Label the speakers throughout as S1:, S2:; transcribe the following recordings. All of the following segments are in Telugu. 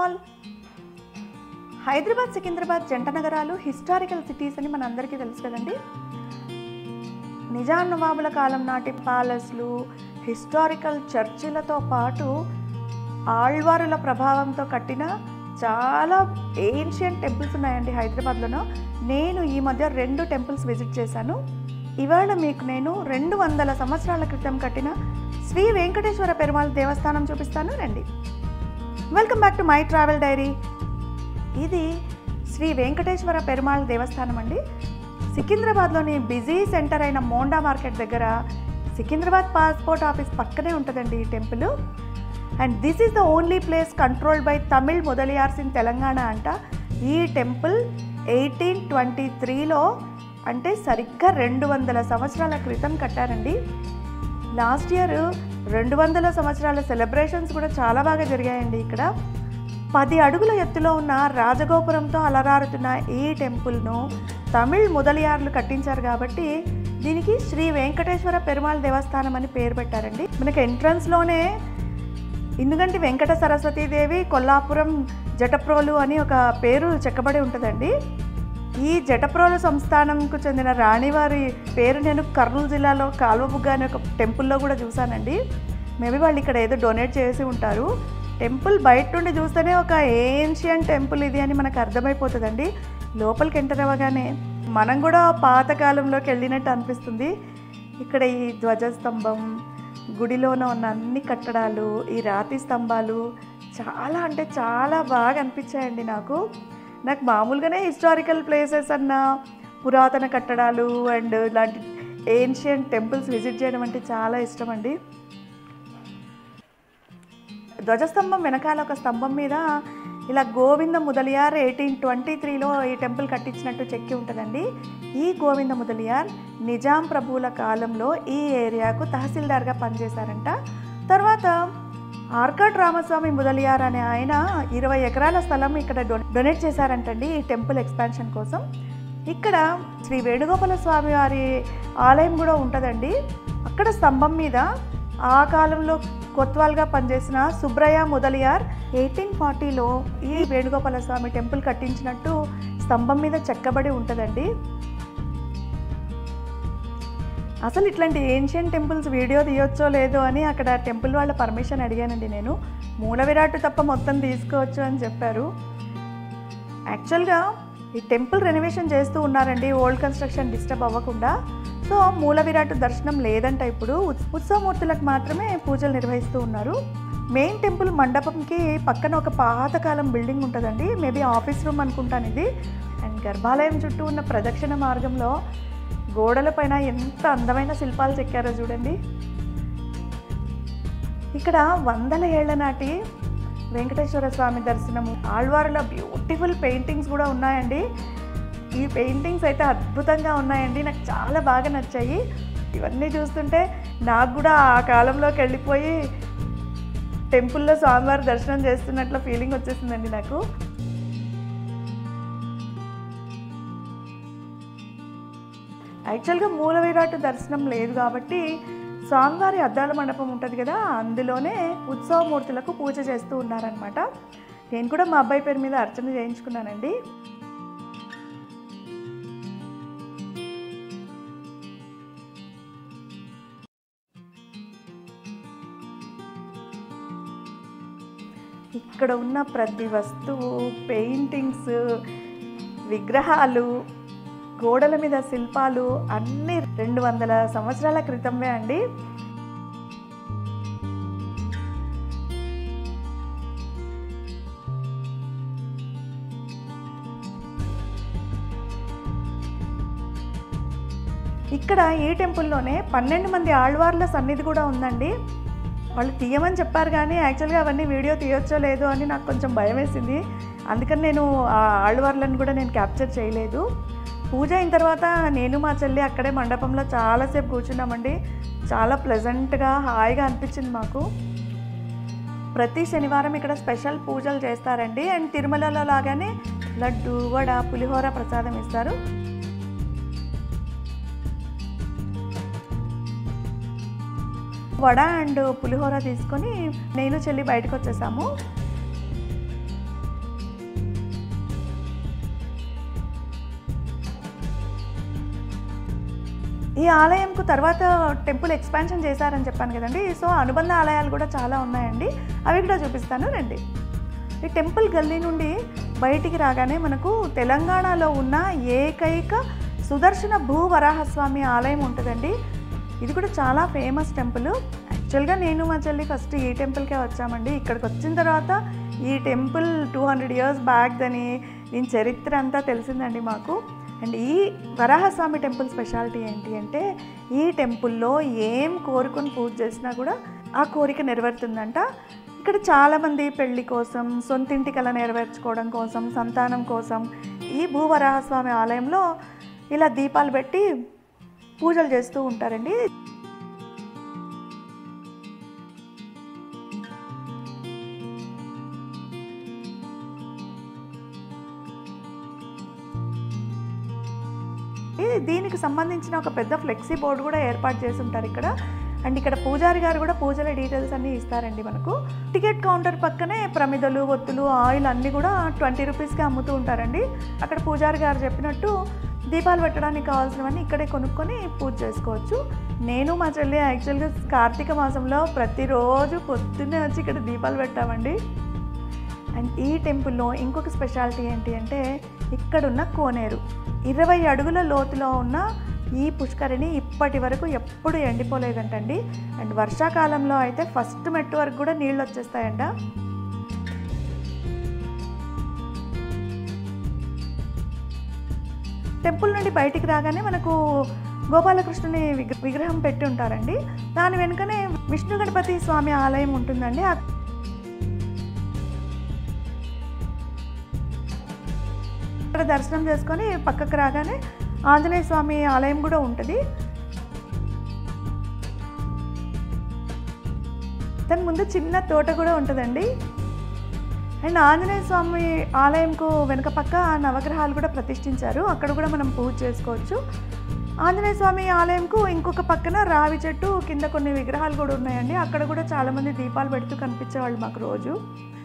S1: ఆల్ హైదరాబాద్ సికింద్రాబాద్ జంట నగరాలు హిస్టారికల్ సిటీస్ అని మన అందరికీ తెలుసు కదండి నిజాం నవాబుల కాలం నాటి ప్యాలెస్లు హిస్టారికల్ చర్చిలతో పాటు ఆళ్వారుల ప్రభావంతో కట్టిన చాలా ఏన్షియంట్ టెంపుల్స్ ఉన్నాయండి హైదరాబాద్లోనూ నేను ఈ మధ్య రెండు టెంపుల్స్ విజిట్ చేశాను ఇవాళ మీకు నేను రెండు వందల సంవత్సరాల క్రితం కట్టిన శ్రీ వెంకటేశ్వర పెరుమాళ్ దేవస్థానం చూపిస్తాను రండి welcome back to my travel diary ఇది శ్రీ వెంకటేశ్వర పెరుమాళ్ దేవస్థానం అండి సికింద్రాబాద్లోని బిజీ సెంటర్ అయిన మోండా మార్కెట్ దగ్గర సికింద్రాబాద్ పాస్పోర్ట్ ఆఫీస్ పక్కనే ఉంటుందండి ఈ temple and this is the only place controlled by Tamil Mudaliars in Telangana అంట ఈ టెంపుల్ ఎయిటీన్ ట్వంటీ త్రీలో అంటే సరిగ్గా రెండు వందల సంవత్సరాల క్రితం కట్టారండి లాస్ట్ ఇయర్ రెండు వందల సంవత్సరాల సెలబ్రేషన్స్ కూడా చాలా బాగా జరిగాయండి ఇక్కడ పది అడుగుల ఎత్తులో ఉన్న రాజగోపురంతో అలరారుతున్న ఈ టెంపుల్ను తమిళ్ మొదలియార్లు కట్టించారు కాబట్టి దీనికి శ్రీ వెంకటేశ్వర పెరుమాళ్ దేవస్థానం అని పేరు పెట్టారండి మనకి ఎంట్రన్స్లోనే ఇందుకంటి వెంకట సరస్వతీదేవి కొల్లాపురం జటప్రోలు అని ఒక పేరు చెక్కబడి ఉంటుందండి ఈ జటప్రోలు సంస్థానంకు చెందిన రాణివారి పేరు నేను కర్నూలు జిల్లాలో కాల్వబుగ్గ అనే ఒక టెంపుల్లో కూడా చూశానండి మేబీ వాళ్ళు ఇక్కడ ఏదో డొనేట్ చేసి ఉంటారు టెంపుల్ బయట నుండి చూస్తేనే ఒక ఏన్షియన్ టెంపుల్ ఇది అని మనకు అర్థమైపోతుందండి లోపలికి ఎంటర్ అవ్వగానే మనం కూడా పాతకాలంలోకి వెళ్ళినట్టు అనిపిస్తుంది ఇక్కడ ఈ ధ్వజస్తంభం గుడిలోన ఉన్న అన్ని కట్టడాలు ఈ రాతి స్తంభాలు చాలా అంటే చాలా బాగా అనిపించాయండి నాకు నాకు మామూలుగానే హిస్టారికల్ ప్లేసెస్ అన్న పురాతన కట్టడాలు అండ్ ఇలాంటి ఏన్షియంట్ టెంపుల్స్ విజిట్ చేయడం అంటే చాలా ఇష్టం అండి ధ్వజస్తంభం వెనకాల ఒక స్తంభం మీద ఇలా గోవింద ముదలియార్ ఎయిటీన్ ట్వంటీ త్రీలో ఈ టెంపుల్ కట్టించినట్టు చెక్కి ఉంటుందండి ఈ గోవింద ముదలియార్ నిజాం ప్రభువుల కాలంలో ఈ ఏరియాకు తహసీల్దార్గా పనిచేశారంట తర్వాత ఆర్కాడ్ రామస్వామి ముదలియార్ అనే ఆయన ఇరవై ఎకరాల స్థలం ఇక్కడ డొ- డొనేట్ చేశారంటండి ఈ టెంపుల్ ఎక్స్పాన్షన్ కోసం ఇక్కడ శ్రీ వేణుగోపాల స్వామి వారి ఆలయం కూడా ఉంటుందండి అక్కడ స్తంభం మీద ఆ కాలంలో కొత్వాల్గా పనిచేసిన సుబ్రయ్య ముదలియార్ ఎయిటీన్ ఫార్టీలో ఈ వేణుగోపాల స్వామి టెంపుల్ కట్టించినట్టు స్తంభం మీద చెక్కబడి ఉంటుందండి అసలు ఇట్లాంటి ఏన్షియన్ టెంపుల్స్ వీడియో తీయొచ్చో లేదో అని అక్కడ టెంపుల్ వాళ్ళ పర్మిషన్ అడిగానండి నేను మూల విరాట్ తప్ప మొత్తం తీసుకోవచ్చు అని చెప్పారు యాక్చువల్గా ఈ టెంపుల్ రెనోవేషన్ చేస్తూ ఉన్నారండి ఓల్డ్ కన్స్ట్రక్షన్ డిస్టర్బ్ అవ్వకుండా సో మూల విరాట్ దర్శనం లేదంట ఇప్పుడు ఉత్- ఉత్సవమూర్తులకు మాత్రమే పూజలు నిర్వహిస్తూ ఉన్నారు మెయిన్ టెంపుల్ మండపంకి పక్కన ఒక పాతకాలం బిల్డింగ్ ఉంటుందండి మేబీ ఆఫీస్ రూమ్ అనుకుంటాను ఇది అండ్ గర్భాలయం చుట్టూ ఉన్న ప్రదక్షిణ మార్గంలో గోడలపైన ఎంత అందమైన శిల్పాలు చెక్కారో చూడండి ఇక్కడ వందల ఏళ్ల నాటి వెంకటేశ్వర స్వామి దర్శనము ఆళ్వారుల బ్యూటిఫుల్ పెయింటింగ్స్ కూడా ఉన్నాయండి ఈ పెయింటింగ్స్ అయితే అద్భుతంగా ఉన్నాయండి నాకు చాలా బాగా నచ్చాయి ఇవన్నీ చూస్తుంటే నాకు కూడా ఆ కాలంలోకి వెళ్ళిపోయి టెంపుల్లో స్వామివారి దర్శనం చేస్తున్నట్లు ఫీలింగ్ వచ్చేసిందండి నాకు యాక్చువల్గా మూల విరాట్ దర్శనం లేదు కాబట్టి స్వామివారి అద్దాల మండపం ఉంటుంది కదా అందులోనే ఉత్సవమూర్తులకు పూజ చేస్తూ ఉన్నారనమాట నేను కూడా మా అబ్బాయి పేరు మీద అర్చన చేయించుకున్నానండి ఇక్కడ ఉన్న ప్రతి వస్తువు పెయింటింగ్స్ విగ్రహాలు గోడల మీద శిల్పాలు అన్నీ రెండు వందల సంవత్సరాల క్రితంవే అండి ఇక్కడ ఈ టెంపుల్లోనే పన్నెండు మంది ఆళ్వార్ల సన్నిధి కూడా ఉందండి వాళ్ళు తీయమని చెప్పారు కానీ యాక్చువల్గా అవన్నీ వీడియో తీయొచ్చో లేదో అని నాకు కొంచెం భయం వేసింది అందుకని నేను ఆ ఆళ్వార్లను కూడా నేను క్యాప్చర్ చేయలేదు పూజ అయిన తర్వాత నేను మా చెల్లి అక్కడే మండపంలో చాలాసేపు కూర్చున్నామండి చాలా ప్లెజెంట్గా హాయిగా అనిపించింది మాకు ప్రతి శనివారం ఇక్కడ స్పెషల్ పూజలు చేస్తారండి అండ్ తిరుమలలో లాగానే లడ్డు వడ పులిహోర ప్రసాదం ఇస్తారు వడ అండ్ పులిహోర తీసుకొని నేను చెల్లి బయటకు వచ్చేసాము ఈ ఆలయంకు తర్వాత టెంపుల్ ఎక్స్పాన్షన్ చేశారని చెప్పాను కదండి సో అనుబంధ ఆలయాలు కూడా చాలా ఉన్నాయండి అవి కూడా చూపిస్తాను రండి ఈ టెంపుల్ గల్లీ నుండి బయటికి రాగానే మనకు తెలంగాణలో ఉన్న ఏకైక సుదర్శన భూ వరాహస్వామి ఆలయం ఉంటుందండి ఇది కూడా చాలా ఫేమస్ టెంపుల్ యాక్చువల్గా నేను మా చెల్లి ఫస్ట్ ఈ టెంపుల్కే వచ్చామండి ఇక్కడికి వచ్చిన తర్వాత ఈ temple two hundred years back అని దీని చరిత్ర అంతా తెలిసిందండి మాకు అండ్ ఈ వరాహస్వామి టెంపుల్ స్పెషాలిటీ ఏంటి అంటే ఈ టెంపుల్లో ఏం కోరుకొని పూజ చేసినా కూడా ఆ కోరిక నెరవేరుతుందంట ఇక్కడ చాలామంది పెళ్లి కోసం సొంతింటి కళ నెరవేర్చుకోవడం కోసం సంతానం కోసం ఈ భూవరాహస్వామి ఆలయంలో ఇలా దీపాలు పెట్టి పూజలు చేస్తూ ఉంటారండి ఇది దీనికి సంబంధించిన ఒక పెద్ద ఫ్లెక్సీ బోర్డు కూడా ఏర్పాటు చేసి ఉంటారు ఇక్కడ అండ్ ఇక్కడ పూజారి గారు కూడా పూజల డీటెయిల్స్ అన్నీ ఇస్తారండి మనకు టికెట్ కౌంటర్ పక్కనే ప్రమిదలు ఒత్తులు ఆయిల్ అన్నీ కూడా ట్వంటీ రూపీస్కి అమ్ముతూ ఉంటారండి అక్కడ పూజారి గారు చెప్పినట్టు దీపాలు పెట్టడానికి కావాల్సినవన్నీ ఇక్కడే కొనుక్కొని పూజ చేసుకోవచ్చు నేను మా చెల్లి యాక్చువల్గా కార్తీక మాసంలో ప్రతిరోజు పొద్దున్నే వచ్చి ఇక్కడ దీపాలు పెట్టామండి అండ్ ఈ టెంపుల్లో ఇంకొక స్పెషాలిటీ ఏంటి అంటే ఇక్కడున్న కోనేరు ఇరవై అడుగుల లోతులో ఉన్న ఈ పుష్కరిణి ఇప్పటి వరకు ఎప్పుడు ఎండిపోలేదంటండి అండ్ వర్షాకాలంలో అయితే ఫస్ట్ మెట్టు వరకు కూడా నీళ్ళు వచ్చేస్తాయంట టెంపుల్ నుండి బయటికి రాగానే మనకు గోపాలకృష్ణుని విగ్ర- విగ్రహం పెట్టి ఉంటారండి దాని వెనుకనే విష్ణు గణపతి స్వామి ఆలయం ఉంటుందండి ఆ- ఇక్కడ దర్శనం చేసుకొని పక్కకు రాగానే ఆంజనేయ స్వామి ఆలయం కూడా ఉంటుంది దాని ముందు చిన్న తోట కూడా ఉంటుందండి అండ్ ఆంజనేయ స్వామి ఆలయంకు వెనుక పక్క నవగ్రహాలు కూడా ప్రతిష్ఠించారు అక్కడ కూడా మనం పూజ చేసుకోవచ్చు ఆంజనేయ స్వామి ఆలయంకు ఇంకొక పక్కన రావి చెట్టు కింద కొన్ని విగ్రహాలు కూడా ఉన్నాయండి అక్కడ కూడా చాలామంది దీపాలు పెడుతూ కనిపించేవాళ్ళు మాకు రోజు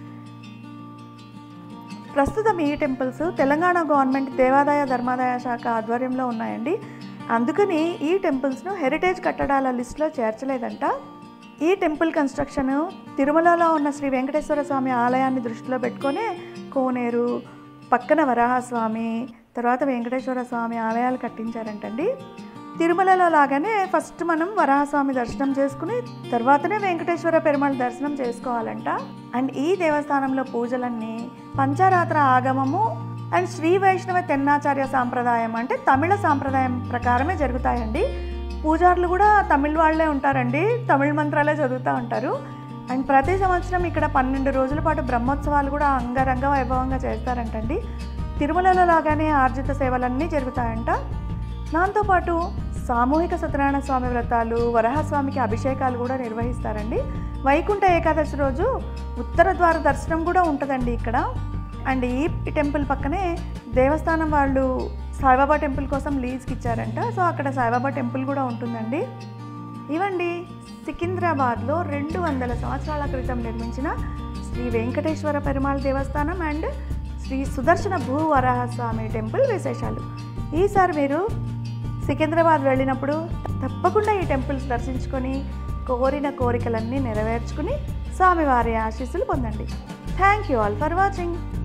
S1: ప్రస్తుతం ఈ టెంపుల్స్ తెలంగాణ గవర్నమెంట్ దేవాదాయ ధర్మాదాయ శాఖ ఆధ్వర్యంలో ఉన్నాయండి అందుకని ఈ టెంపుల్స్ను హెరిటేజ్ కట్టడాల లిస్టులో చేర్చలేదంట ఈ టెంపుల్ కన్స్ట్రక్షన్ తిరుమలలో ఉన్న శ్రీ వెంకటేశ్వర స్వామి ఆలయాన్ని దృష్టిలో పెట్టుకొని కోనేరు పక్కన వరాహస్వామి తర్వాత వెంకటేశ్వర స్వామి ఆలయాలు కట్టించారంటండి తిరుమలలో లాగానే ఫస్ట్ మనం వరాహస్వామి దర్శనం చేసుకుని తర్వాతనే వెంకటేశ్వర పెరుమాళ్ దర్శనం చేసుకోవాలంట అండ్ ఈ దేవస్థానంలో పూజలన్నీ పంచరాత్ర ఆగమము అండ్ శ్రీ వైష్ణవ తెన్నాచార్య సాంప్రదాయం అంటే తమిళ సాంప్రదాయం ప్రకారమే జరుగుతాయండి పూజారులు కూడా తమిళ్ వాళ్ళే ఉంటారండి తమిళ మంత్రాలే చదువుతూ ఉంటారు అండ్ ప్రతి సంవత్సరం ఇక్కడ పన్నెండు రోజుల పాటు బ్రహ్మోత్సవాలు కూడా అంగరంగ వైభవంగా చేస్తారంటండి తిరుమలలో లాగానే ఆర్జిత సేవలన్నీ జరుగుతాయంట దాంతోపాటు సామూహిక సత్యనారాయణ స్వామి వ్రతాలు వరహస్వామికి అభిషేకాలు కూడా నిర్వహిస్తారండి వైకుంఠ ఏకాదశి రోజు ఉత్తర ద్వార దర్శనం కూడా ఉంటుందండి ఇక్కడ అండ్ ఈ టెంపుల్ పక్కనే దేవస్థానం వాళ్ళు సాయిబాబా టెంపుల్ కోసం లీజ్కి ఇచ్చారంట సో అక్కడ సాయిబాబా టెంపుల్ కూడా ఉంటుందండి ఇవండి సికింద్రాబాద్లో రెండు వందల సంవత్సరాల క్రితం నిర్మించిన శ్రీ వెంకటేశ్వర పెరుమాళ్ దేవస్థానం అండ్ శ్రీ సుదర్శన భూవరాహస్వామి టెంపుల్ విశేషాలు ఈసారి మీరు సికింద్రాబాద్ వెళ్ళినప్పుడు తప్పకుండా ఈ టెంపుల్స్ దర్శించుకొని కోరిన కోరికలన్నీ నెరవేర్చుకుని స్వామివారి ఆశీస్సులు పొందండి thank you all for watching